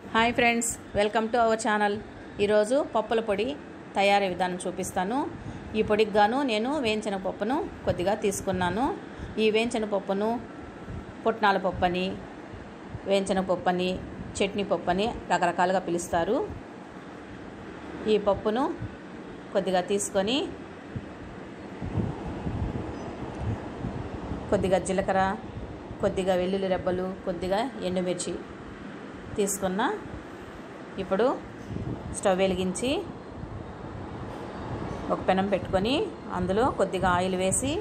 hi friends welcome to our channel ఈరోజు పప్పుల పొడి తయారీ విధానం చూపిస్తాను ఈ పొడికి గాను నేను వేయించిన పప్పును కొద్దిగా తీసుకున్నాను ఈ వేయించిన పప్పును పుట్నాల పప్పు అని వేయించిన పప్పు అని చట్నీ పప్పు అని రకరకాలుగా పిలుస్తారు ఈ పప్పును కొద్దిగా తీసుకొని కొద్దిగా జీలకర్ర కొద్దిగా వెల్లుల్లి రెబ్బలు కొద్దిగా ఎండుమిర్చి తీసుకున్న ఇప్పుడు స్టవ్ వెలిగించి ఒక పెనం పెట్టుకొని అందులో కొద్దిగా ఆయిల్ వేసి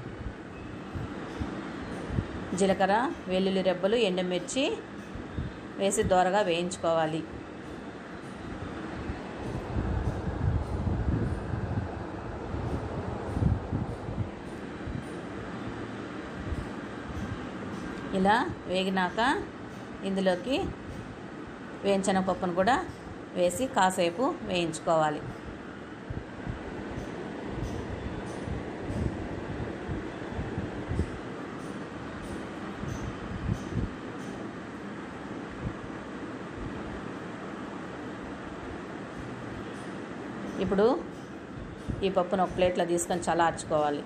జీలకర్ర వెల్లుల్లి రెబ్బలు ఎండుమిర్చి వేసి దోరగా వేయించుకోవాలి ఇలా వేగినాక ఇందులోకి వేయించిన పప్పును కూడా వేసి కాసేపు వేయించుకోవాలి ఇప్పుడు ఈ పప్పును ఒక ప్లేట్లో తీసుకొని చల్లార్చుకోవాలి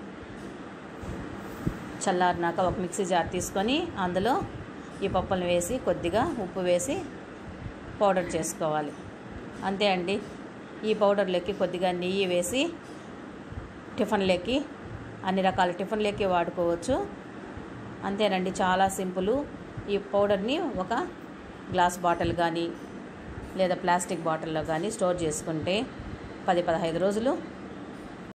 చల్లారినాక ఒక మిక్సీ జార్ తీసుకొని అందులో ఈ పప్పులను వేసి కొద్దిగా ఉప్పు వేసి పౌడర్ చేసుకోవాలి అంతే అండి ఈ పౌడర్లోకి కొద్దిగా నెయ్యి వేసి టిఫిన్లోకి అన్ని రకాల టిఫిన్లోకి వాడుకోవచ్చు అంతేనండి చాలా సింపుల్ ఈ పౌడర్ని ఒక గ్లాస్ బాటిల్ కానీ లేదా ప్లాస్టిక్ బాటిల్లో కానీ స్టోర్ చేసుకుంటే పది పదహైదు రోజులు